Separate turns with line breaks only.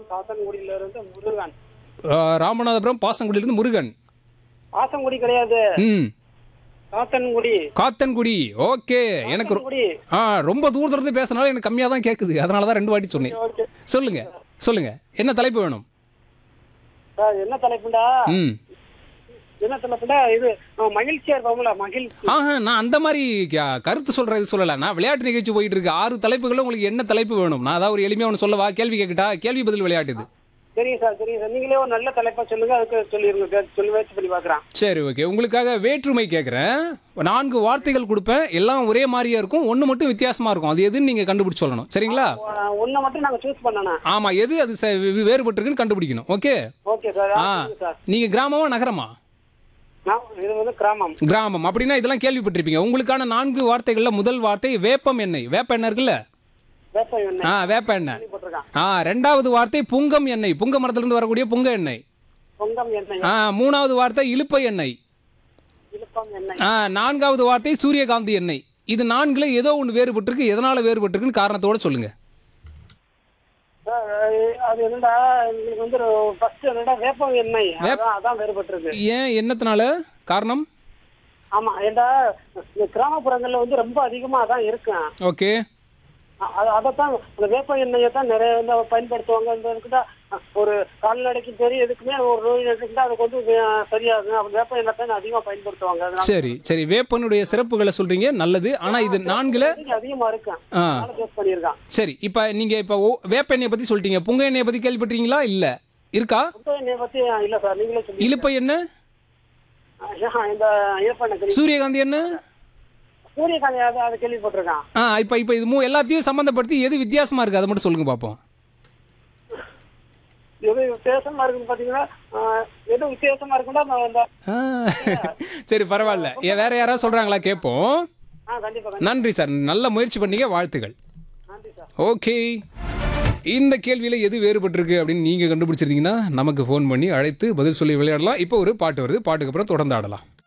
சாத்தன்குடியில இருந்து முருகன்
ஆ, ராமநாதபுரம் பாசங்குடியிலிருந்து முருகன்
பாசங்குடி கிடையாது
ம்
சாத்தன்குடி
காத்தன்குடி ஓகே எனக்கு ரொ-
சாத்தன்குடி
ஆ ரொம்ப தூரத்துல இருந்து பேசுனால எனக்கு கம்மியாக தான் கேட்குது அதனால தான் ரெண்டு வாட்டி சொன்னேன்
ஓகே
சொல்லுங்க சொல்லுங்க என்ன தலைப்பு வேணும்
சார் என்ன தலைப்புண்டா
ம்
என்ன தலைப்புண்டா இது நம்ம மகிழ்ச்சியா இருப்போம்ல மகிழ்ச்சி
ஆஹா நான் அந்த மாதிரி க- கருத்து சொல்றது சொல்லல நான் விளையாட்டு நிகழ்ச்சி போயிட்டு இருக்கு ஆறு தலைப்புகளும் உங்களுக்கு என்ன தலைப்பு வேணும் நான் அதாவது ஒரு எளிமையா ஒன்று சொல்லவா கேள்வி கேட்கட்டா கேள்வி பதில் விளையாட்டு இது
சரிங்க சார் சரிங்க சார் நீங்களே ஒரு நல்ல தலைப்பா சொல்லுங்க அதுக்கு சொல்லிருங்க கே- சொல்லி முயற்சி பண்ணி பாக்குறேன்
சரி ஓகே உங்களுக்காக வேற்றுமை கேட்குறேன் நான்கு வார்த்தைகள் கொடுப்பேன் எல்லாம் ஒரே மாதிரியா இருக்கும் ஒன்று மட்டும் வித்தியாசமா இருக்கும் அது எதுன்னு நீங்க கண்டுபிடிச்சு சொல்லணும் சரிங்களா
ஒன்ன மட்டும் நாங்க சூஸ் பண்ணணும்
ஆமா எது அது ச- வே- வேறுபட்டிருக்குன்னு கண்டுபிடிக்கணும் ஓகே
ஓகே சார்
ஆ
சொல்லுங்க சார்
நீங்க கிராமமா நகரமா
நான் இது வந்து கிராமம்
கிராமம் அப்படின்னா இதெல்லாம் கேள்விப்பட்டிருப்பீங்க உங்களுக்கான நான்கு வார்த்தைகள்ல முதல் வார்த்தை வேப்பம் எண்ணெய் வேப்ப எண்ணெய் இருக்குல்ல
வேப்பம் எண்ணெய்
ஆ வேப்ப எண்ணெய்
போட்டிருக்கான்
ஆ ரெண்டாவது வார்த்தை புங்கம் எண்ணெய் புங்க மரத்திலிருந்து வரக்கூடிய புங்க எண்ணெய்
பொங்கம் எண்ணெய்
ஆ மூணாவது வார்த்தை இலுப்பை எண்ணெய்
இழுப்பம் எண்ணெய்
ஆ நான்காவது வார்த்தை சூரியகாந்தி எண்ணெய் இது நான்குல ஏதோ ஒன்று வேறுபட்டிருக்கு எதனால வேறுபட்டிருக்குன்னு காரணத்தோட சொல்லுங்க
சார், அது என்னடா எங்களுக்கு வந்து ஃபர்ஸ்ட் என்னடா வேப்பம் எண்ணெய் அதான் அதான் வேறுபட்டிருக்கு
ஏன் என்னத்தினால காரணம்
ஆமா ஏண்டா இந்த கிராமப்புறங்கள்ல வந்து ரொம்ப அதிகமா அதான் இருக்கும்
ஓகே
அ- அ- அதைத்தான் அந்த வேப்ப எண்ணெயை தான் நிறைய வந்து பயன்படுத்துவாங்க இந்த இதுக்குதான் ஒரு கால்நடைக்கு சரி எதுக்குமே ஒரு நோய் இருக்குன்னா அதுக்கு வந்து வே- சரியாகும் அப்ப வேப்ப எண்ணெய் தான் அதிகமா பயன்படுத்துவாங்க அதனால
சரி சரி வேப்பனுடைய சிறப்புகளை சொல்றீங்க நல்லது ஆனா இது நான்குல
இது அதிகமா இருக்கும்
ஆ
அதனால சூஸ் பண்ணியிருக்கான்
சரி இப்போ நீங்க இப்போ ஓ- வேப்ப எண்ணெயை பத்தி சொல்லிட்டீங்க புங்க எண்ணெயை பத்தி கேள்விப்பட்டீங்களா இல்ல இருக்கா
வேப்ப எண்ணெயை பத்தி இல்ல சார் நீங்களே சொல்லி
இலுப்பை எண்ணெய்
இந்த வேப்ப எண்ணெய் தெரியும்.
சூரியகாந்தி எண்ணெய்
சூரியகாந்தி அதை அதை கேள்விப்பட்டிருக்கான்
ஆ இப்போ இப்போ இது மூ எல்லாத்தையும் சம்மந்தப்படுத்தி எது வித்தியாசமா இருக்கு அதை மட்டும் சொல்லுங்க பார்ப்போம்
எது வித்தியாசமா இருக்குன்னு பாத்தீங்கன்னா ஆ, எது வித்தியாசமா இருக்குன்னா நான் இந்த
ஆ, சரி பரவாயில்ல ஏன் வேற யாராவது சொல்றாங்களா கேட்போம்
ஆ கண்டிப்பா கண்டிப்பா.
நன்றி சார் நல்ல முயற்சி பண்ணீங்க வாழ்த்துகள்
நன்றி சார்
ஓகே இந்த கேள்வியில் எது வேறுபட்டிருக்கு அப்படின்னு நீங்கள் கண்டுபிடிச்சிருந்தீங்கன்னா நமக்கு ஃபோன் பண்ணி அழைத்து பதில் சொல்லி விளையாடலாம் இப்போ ஒரு பாட்டு வருது பாட்டுக்கு அப்புறம் தொடர்ந்து ஆடலாம்